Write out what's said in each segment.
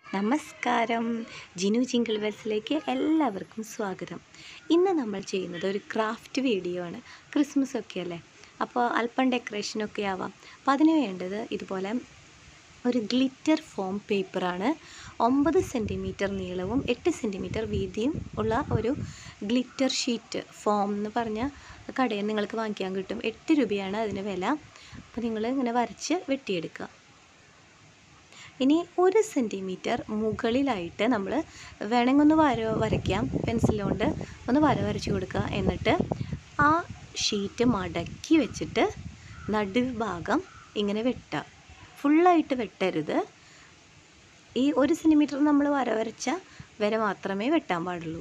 നമസ്കാരം ജിനു ജിങ്കിൾ വെൽസിലേക്ക് എല്ലാവർക്കും സ്വാഗതം ഇന്ന് നമ്മൾ ചെയ്യുന്നത് ഒരു ക്രാഫ്റ്റ് വീഡിയോ ആണ് ക്രിസ്മസ് ഒക്കെ അല്ലേ അപ്പോൾ അല്പം ഡെക്കറേഷനൊക്കെ ആവാം അപ്പോൾ അതിന് വേണ്ടത് ഇതുപോലെ ഒരു ഗ്ലിറ്റർ ഫോം പേപ്പറാണ് ഒമ്പത് സെൻറ്റിമീറ്റർ നീളവും എട്ട് സെൻറ്റിമീറ്റർ വീതിയും ഉള്ള ഒരു ഗ്ലിറ്റർ ഷീറ്റ് ഫോം എന്ന് പറഞ്ഞ കടയിൽ നിങ്ങൾക്ക് വാങ്ങിക്കാൻ കിട്ടും എട്ട് രൂപയാണ് അതിന് വില അപ്പോൾ നിങ്ങൾ ഇങ്ങനെ വരച്ച് വെട്ടിയെടുക്കുക ഇനി ഒരു സെൻറ്റിമീറ്റർ മുകളിലായിട്ട് നമ്മൾ വേണമെങ്കിൽ ഒന്ന് വര വരയ്ക്കാം പെൻസിൽ കൊണ്ട് ഒന്ന് വര വരച്ച് കൊടുക്കുക എന്നിട്ട് ആ ഷീറ്റ് മടക്കി വെച്ചിട്ട് നടുഭാഗം ഇങ്ങനെ വെട്ടുക ഫുള്ളായിട്ട് വെട്ടരുത് ഈ ഒരു സെൻറ്റിമീറ്റർ നമ്മൾ വര വരച്ച വര മാത്രമേ വെട്ടാൻ പാടുള്ളൂ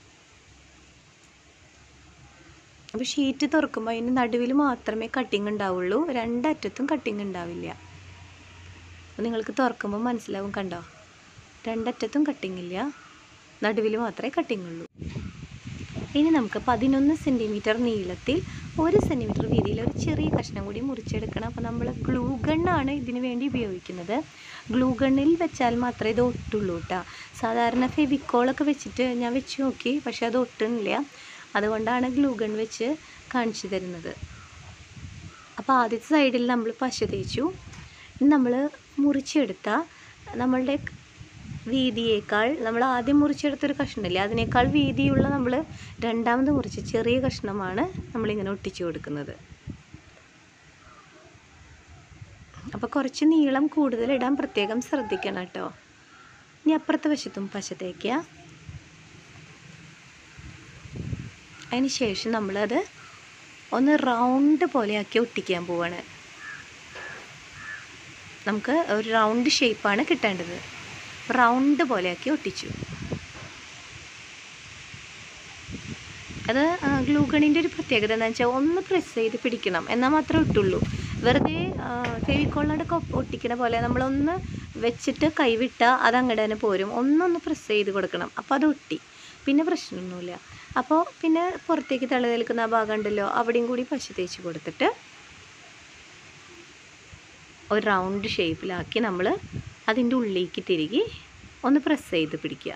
അപ്പോൾ ഷീറ്റ് തുറക്കുമ്പോൾ അതിന് നടുവിൽ മാത്രമേ കട്ടിങ് ഉണ്ടാവുള്ളൂ രണ്ടറ്റത്തും കട്ടിങ് ഉണ്ടാവില്ല അപ്പോൾ നിങ്ങൾക്ക് തുറക്കുമ്പോൾ മനസ്സിലാവും കണ്ടോ രണ്ടറ്റത്തും കട്ടിങ് ഇല്ല നടുവിൽ മാത്രമേ കട്ടിങ് ഉള്ളൂ ഇനി നമുക്ക് പതിനൊന്ന് സെൻറ്റിമീറ്റർ നീളത്തിൽ ഒരു സെൻറ്റിമീറ്റർ വീതിയിൽ ഒരു ചെറിയ കഷ്ണം കൂടി മുറിച്ചെടുക്കണം അപ്പോൾ നമ്മൾ ഗ്ലൂ ഗണ്ണാണ് ഇതിന് വേണ്ടി ഉപയോഗിക്കുന്നത് ഗ്ലൂ ഗണ്ണിൽ വെച്ചാൽ മാത്രമേ ഇത് ഒട്ടുള്ളൂ കേട്ടോ സാധാരണ ഫെവിക്കോളൊക്കെ വെച്ചിട്ട് ഞാൻ വെച്ച് നോക്കി പക്ഷേ അത് ഒട്ടുന്നില്ല അതുകൊണ്ടാണ് ഗ്ലൂ ഗൺ വെച്ച് കാണിച്ചു തരുന്നത് അപ്പോൾ ആദ്യത്തെ സൈഡിൽ നമ്മൾ പശ തേച്ചു നമ്മൾ മുറിച്ചെടുത്ത നമ്മളുടെ വീതിയേക്കാൾ നമ്മൾ ആദ്യം മുറിച്ചെടുത്തൊരു കഷ്ണമില്ലേ അതിനേക്കാൾ വീതിയുള്ള നമ്മൾ രണ്ടാമത് മുറിച്ച ചെറിയ കഷ്ണമാണ് നമ്മളിങ്ങനെ ഒട്ടിച്ചു കൊടുക്കുന്നത് അപ്പോൾ കുറച്ച് നീളം കൂടുതൽ ഇടാൻ പ്രത്യേകം ശ്രദ്ധിക്കണം കേട്ടോ ഇനി അപ്പുറത്തെ വശത്തും പശ തേക്കുക അതിന് ശേഷം നമ്മളത് ഒന്ന് റൗണ്ട് പോലെയാക്കി ഒട്ടിക്കാൻ പോവാണ് നമുക്ക് ഒരു റൗണ്ട് ഷേപ്പാണ് കിട്ടേണ്ടത് റൗണ്ട് പോലെയാക്കി ഒട്ടിച്ചു അത് ഗ്ലൂഗണിൻ്റെ ഒരു പ്രത്യേകത എന്താണെന്ന് വെച്ചാൽ ഒന്ന് പ്രസ് ചെയ്ത് പിടിക്കണം എന്നാൽ മാത്രമേ ഇട്ടുള്ളൂ വെറുതെ ഫെവിക്കോളിനോടെ ഒട്ടിക്കണ പോലെ നമ്മളൊന്ന് വെച്ചിട്ട് കൈവിട്ടാൽ അത് അങ്ങോട്ട് തന്നെ പോരും ഒന്നൊന്ന് പ്രസ് ചെയ്ത് കൊടുക്കണം അപ്പോൾ അത് ഒട്ടി പിന്നെ പ്രശ്നമൊന്നുമില്ല അപ്പോൾ പിന്നെ പുറത്തേക്ക് തള്ളി നിൽക്കുന്ന ആ ഭാഗം ഉണ്ടല്ലോ അവിടെയും കൂടി പശ തേച്ച് കൊടുത്തിട്ട് ഒരു റൗണ്ട് ഷേപ്പിലാക്കി നമ്മൾ അതിൻ്റെ ഉള്ളിലേക്ക് തിരികെ ഒന്ന് പ്രസ് ചെയ്ത് പിടിക്കുക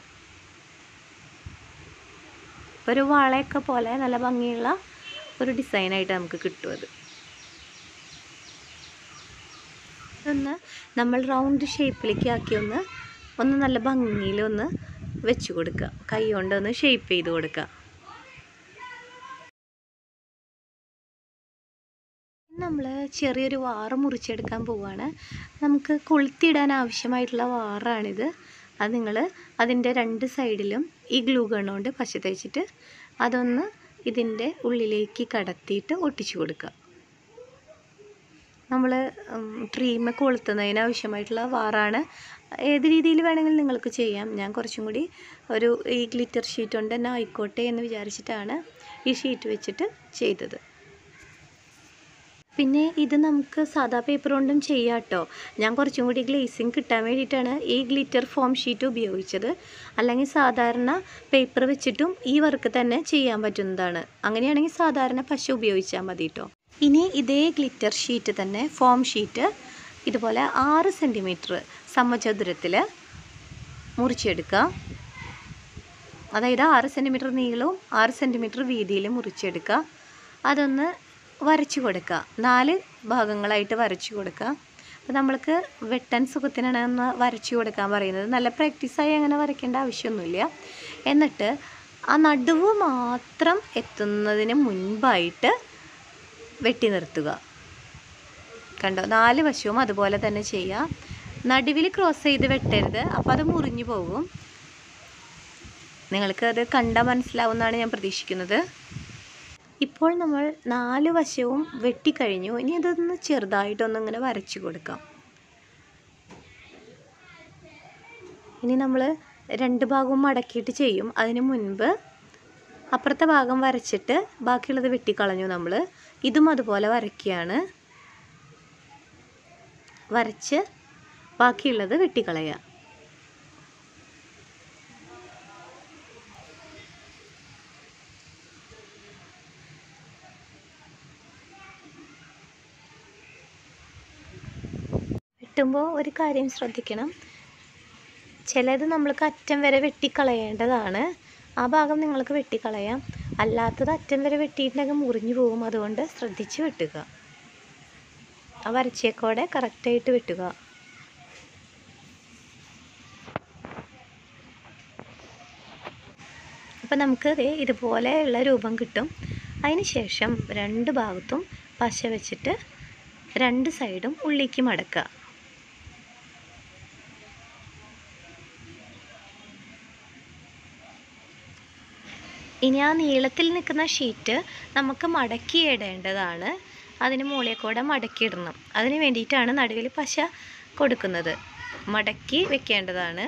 ഇപ്പോൾ ഒരു വളയൊക്കെ പോലെ നല്ല ഭംഗിയുള്ള ഒരു ഡിസൈനായിട്ട് നമുക്ക് കിട്ടും അത് ഒന്ന് നമ്മൾ റൗണ്ട് ഷേപ്പിലേക്ക് ആക്കി ഒന്ന് ഒന്ന് നല്ല ഭംഗിയിൽ ഒന്ന് വെച്ച് കൊടുക്കുക കൈ കൊണ്ട് ഒന്ന് ഷേപ്പ് ചെയ്ത് കൊടുക്കുക നമ്മൾ ചെറിയൊരു വാറ് മുറിച്ചെടുക്കാൻ പോവുകയാണ് നമുക്ക് കൊളുത്തിയിടാൻ ആവശ്യമായിട്ടുള്ള വാറാണിത് അത് നിങ്ങൾ അതിൻ്റെ രണ്ട് സൈഡിലും ഈ ഗ്ലൂ ഗണ്ണുകൊണ്ട് പശ തേച്ചിട്ട് അതൊന്ന് ഇതിൻ്റെ ഉള്ളിലേക്ക് കടത്തിയിട്ട് ഒട്ടിച്ചു കൊടുക്കുക നമ്മൾ ട്രീമ കൊളുത്തുന്നതിന് ആവശ്യമായിട്ടുള്ള വാറാണ് ഏത് രീതിയിൽ വേണമെങ്കിലും നിങ്ങൾക്ക് ചെയ്യാം ഞാൻ കുറച്ചും കൂടി ഒരു ഈ ഗ്ലിറ്റർ ഷീറ്റ് കൊണ്ട് തന്നെ ആയിക്കോട്ടെ എന്ന് വിചാരിച്ചിട്ടാണ് ഈ ഷീറ്റ് വെച്ചിട്ട് ചെയ്തത് പിന്നെ ഇത് നമുക്ക് സാധാ പേപ്പർ കൊണ്ടും ചെയ്യാം കേട്ടോ ഞാൻ കുറച്ചും കൂടി ഗ്ലേസിങ് കിട്ടാൻ വേണ്ടിയിട്ടാണ് ഈ ഗ്ലിറ്റർ ഫോം ഷീറ്റ് ഉപയോഗിച്ചത് അല്ലെങ്കിൽ സാധാരണ പേപ്പർ വെച്ചിട്ടും ഈ വർക്ക് തന്നെ ചെയ്യാൻ പറ്റുന്നതാണ് അങ്ങനെയാണെങ്കിൽ സാധാരണ പശ ഉപയോഗിച്ചാൽ മതി കേട്ടോ ഇനി ഇതേ ഗ്ലിറ്റർ ഷീറ്റ് തന്നെ ഫോം ഷീറ്റ് ഇതുപോലെ ആറ് സെൻറ്റിമീറ്റർ സമചതുരത്തിൽ മുറിച്ചെടുക്കുക അതായത് ആറ് സെൻറ്റിമീറ്റർ നീളവും ആറ് സെൻറ്റിമീറ്റർ വീതിയിലും മുറിച്ചെടുക്കുക അതൊന്ന് വരച്ചു കൊടുക്കുക നാല് ഭാഗങ്ങളായിട്ട് വരച്ചു കൊടുക്കുക അപ്പോൾ നമ്മൾക്ക് വെട്ടാൻ സുഖത്തിനാണ് ഒന്ന് വരച്ചു കൊടുക്കാൻ പറയുന്നത് നല്ല പ്രാക്ടീസായി അങ്ങനെ വരയ്ക്കേണ്ട ആവശ്യമൊന്നുമില്ല എന്നിട്ട് ആ നടുവ് മാത്രം എത്തുന്നതിന് മുൻപായിട്ട് വെട്ടി നിർത്തുക കണ്ടോ നാല് വശവും അതുപോലെ തന്നെ ചെയ്യുക നടുവിൽ ക്രോസ് ചെയ്ത് വെട്ടരുത് അപ്പോൾ അത് മുറിഞ്ഞു പോകും നിങ്ങൾക്ക് അത് കണ്ടാൽ മനസ്സിലാവുമെന്നാണ് ഞാൻ പ്രതീക്ഷിക്കുന്നത് ഇപ്പോൾ നമ്മൾ നാല് വശവും വെട്ടിക്കഴിഞ്ഞു ഇനി അതൊന്ന് ചെറുതായിട്ടൊന്ന് ഇങ്ങനെ വരച്ചു കൊടുക്കാം ഇനി നമ്മൾ രണ്ട് ഭാഗവും മടക്കിയിട്ട് ചെയ്യും അതിന് മുൻപ് അപ്പുറത്തെ ഭാഗം വരച്ചിട്ട് ബാക്കിയുള്ളത് വെട്ടിക്കളഞ്ഞു നമ്മൾ ഇതും അതുപോലെ വരയ്ക്കുകയാണ് വരച്ച് ബാക്കിയുള്ളത് വെട്ടിക്കളയുക വെട്ടുമ്പോൾ ഒരു കാര്യം ശ്രദ്ധിക്കണം ചിലത് നമ്മൾക്ക് അറ്റം വരെ വെട്ടിക്കളയേണ്ടതാണ് ആ ഭാഗം നിങ്ങൾക്ക് വെട്ടിക്കളയാം അല്ലാത്തത് അറ്റം വരെ വെട്ടിയിട്ടുണ്ടെങ്കിൽ മുറിഞ്ഞു പോകും അതുകൊണ്ട് ശ്രദ്ധിച്ച് വെട്ടുക ആ വരച്ചേക്കോടെ കറക്റ്റായിട്ട് വെട്ടുക അപ്പം നമുക്ക് ദേ ഇതുപോലെയുള്ള രൂപം കിട്ടും അതിന് ശേഷം രണ്ട് ഭാഗത്തും പശ വെച്ചിട്ട് രണ്ട് സൈഡും ഉള്ളിലേക്ക് മടക്കുക ഇനി ആ നീളത്തിൽ നിൽക്കുന്ന ഷീറ്റ് നമുക്ക് മടക്കി ഇടേണ്ടതാണ് അതിന് മുകളിൽ കൂടെ മടക്കിയിടണം അതിന് വേണ്ടിയിട്ടാണ് നടുവിൽ പശ കൊടുക്കുന്നത് മടക്കി വെക്കേണ്ടതാണ്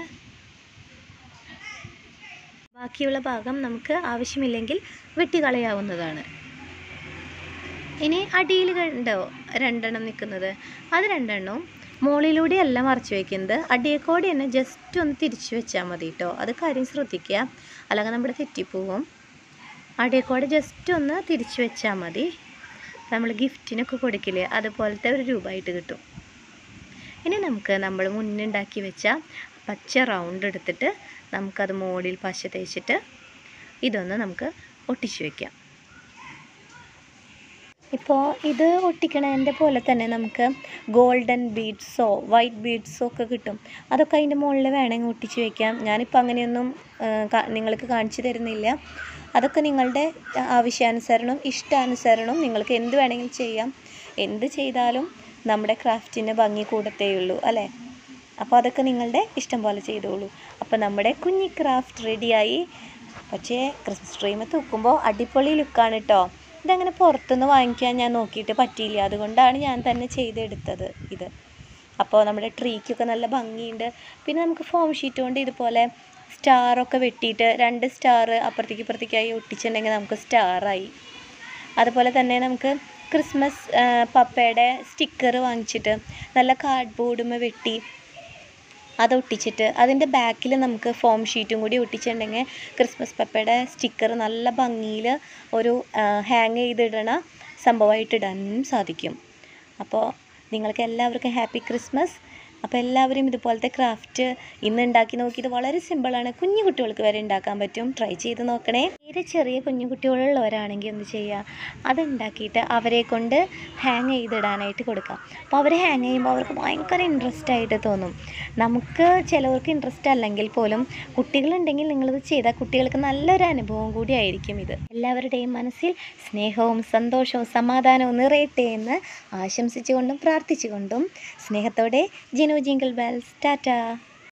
ബാക്കിയുള്ള ഭാഗം നമുക്ക് ആവശ്യമില്ലെങ്കിൽ വെട്ടിക്കളയാവുന്നതാണ് ഇനി അടിയിൽ കണ്ടോ രണ്ടെണ്ണം നിൽക്കുന്നത് അത് രണ്ടെണ്ണവും മുകളിലൂടെ അല്ല മറച്ചു വയ്ക്കുന്നത് അടിയേക്കോടെ തന്നെ ജസ്റ്റ് ഒന്ന് തിരിച്ചു വെച്ചാൽ മതി കേട്ടോ അത് കാര്യം ശ്രദ്ധിക്കുക അല്ലെങ്കിൽ നമ്മുടെ തെറ്റിപ്പോവും അടിയേക്കോടെ ജസ്റ്റ് ഒന്ന് തിരിച്ചു വെച്ചാൽ മതി നമ്മൾ ഗിഫ്റ്റിനൊക്കെ കൊടുക്കില്ലേ അതുപോലത്തെ ഒരു രൂപമായിട്ട് കിട്ടും ഇനി നമുക്ക് നമ്മൾ മുന്നുണ്ടാക്കി വെച്ച പച്ച റൗണ്ട് എടുത്തിട്ട് നമുക്കത് മുകളിൽ പശ തേച്ചിട്ട് ഇതൊന്ന് നമുക്ക് ഒട്ടിച്ചു വെക്കാം ഇപ്പോൾ ഇത് ഒട്ടിക്കണതിൻ്റെ പോലെ തന്നെ നമുക്ക് ഗോൾഡൻ ബീഡ്സോ വൈറ്റ് ബീഡ്സോ ഒക്കെ കിട്ടും അതൊക്കെ അതിൻ്റെ മുകളിൽ വേണമെങ്കിൽ ഒട്ടിച്ച് വെക്കാം ഞാനിപ്പോൾ അങ്ങനെയൊന്നും ആ, കാ- നിങ്ങൾക്ക് കാണിച്ചു തരുന്നില്ല അതൊക്കെ നിങ്ങളുടെ ആവശ്യാനുസരണം ഇഷ്ടാനുസരണം നിങ്ങൾക്ക് എന്ത് വേണമെങ്കിലും ചെയ്യാം എന്ത് ചെയ്താലും നമ്മുടെ ക്രാഫ്റ്റിന് ഭംഗി കൂടത്തേയുള്ളൂ അല്ലേ അപ്പോൾ അതൊക്കെ നിങ്ങളുടെ ഇഷ്ടം പോലെ ചെയ്തോളൂ അപ്പോൾ നമ്മുടെ കുഞ്ഞി ക്രാഫ്റ്റ് റെഡിയായി പക്ഷേ ക്രിസ്മസ് ട്രീമ് തൂക്കുമ്പോൾ അടിപൊളി ലുക്കാണ് കേട്ടോ ഇതങ്ങനെ പുറത്തുനിന്ന് വാങ്ങിക്കാൻ ഞാൻ നോക്കിയിട്ട് പറ്റിയില്ല അതുകൊണ്ടാണ് ഞാൻ തന്നെ ചെയ്തെടുത്തത് ഇത് അപ്പോൾ നമ്മുടെ ട്രീക്കൊക്കെ നല്ല ഭംഗിയുണ്ട് പിന്നെ നമുക്ക് ഫോം ഷീറ്റ് കൊണ്ട് ഇതുപോലെ സ്റ്റാറൊക്കെ വെട്ടിയിട്ട് രണ്ട് സ്റ്റാർ അപ്പുറത്തേക്ക് ഇപ്പുറത്തേക്കായി ഒട്ടിച്ചിട്ടുണ്ടെങ്കിൽ നമുക്ക് സ്റ്റാറായി അതുപോലെ തന്നെ നമുക്ക് ക്രിസ്മസ് ആ, പപ്പയുടെ സ്റ്റിക്കർ വാങ്ങിച്ചിട്ട് നല്ല കാർഡ്ബോർഡുമ വെട്ടി അത് ഒട്ടിച്ചിട്ട് അതിൻ്റെ ബാക്കിൽ നമുക്ക് ഫോം ഷീറ്റും കൂടി ഒട്ടിച്ചിട്ടുണ്ടെങ്കിൽ ക്രിസ്മസ് പപ്പയുടെ സ്റ്റിക്കർ നല്ല ഭംഗിയിൽ ഒരു ഹാങ് ചെയ്തിടണ സംഭവമായിട്ട് ഇടാനും സാധിക്കും അപ്പോൾ നിങ്ങൾക്ക് എല്ലാവർക്കും ഹാപ്പി ക്രിസ്മസ് അപ്പോൾ എല്ലാവരും ഇതുപോലത്തെ ക്രാഫ്റ്റ് ഇന്ന് ഉണ്ടാക്കി നോക്കിയത് വളരെ സിമ്പിളാണ് കുഞ്ഞു കുട്ടികൾക്ക് വരെ ഉണ്ടാക്കാൻ പറ്റും ട്രൈ ചെയ്ത് നോക്കണേ തീരെ ചെറിയ കുഞ്ഞു കുട്ടികളുള്ളവരാണെങ്കിൽ എന്ത് ചെയ്യുക അത് ഉണ്ടാക്കിയിട്ട് അവരെ കൊണ്ട് ഹാങ് ചെയ്തിടാനായിട്ട് കൊടുക്കാം അപ്പോൾ അവർ ഹാങ് ചെയ്യുമ്പോൾ അവർക്ക് ഭയങ്കര ഇൻട്രസ്റ്റ് ആയിട്ട് തോന്നും നമുക്ക് ചിലവർക്ക് ഇൻട്രസ്റ്റ് അല്ലെങ്കിൽ പോലും കുട്ടികളുണ്ടെങ്കിൽ നിങ്ങളിത് ചെയ്താൽ കുട്ടികൾക്ക് നല്ലൊരു അനുഭവം കൂടി ആയിരിക്കും ഇത് എല്ലാവരുടെയും മനസ്സിൽ സ്നേഹവും സന്തോഷവും സമാധാനവും നിറയട്ടെ എന്ന് ആശംസിച്ചുകൊണ്ടും പ്രാർത്ഥിച്ചുകൊണ്ടും സ്നേഹത്തോടെ ജിനു ജിങ്കിൾ ബെൽസ് ടാറ്റ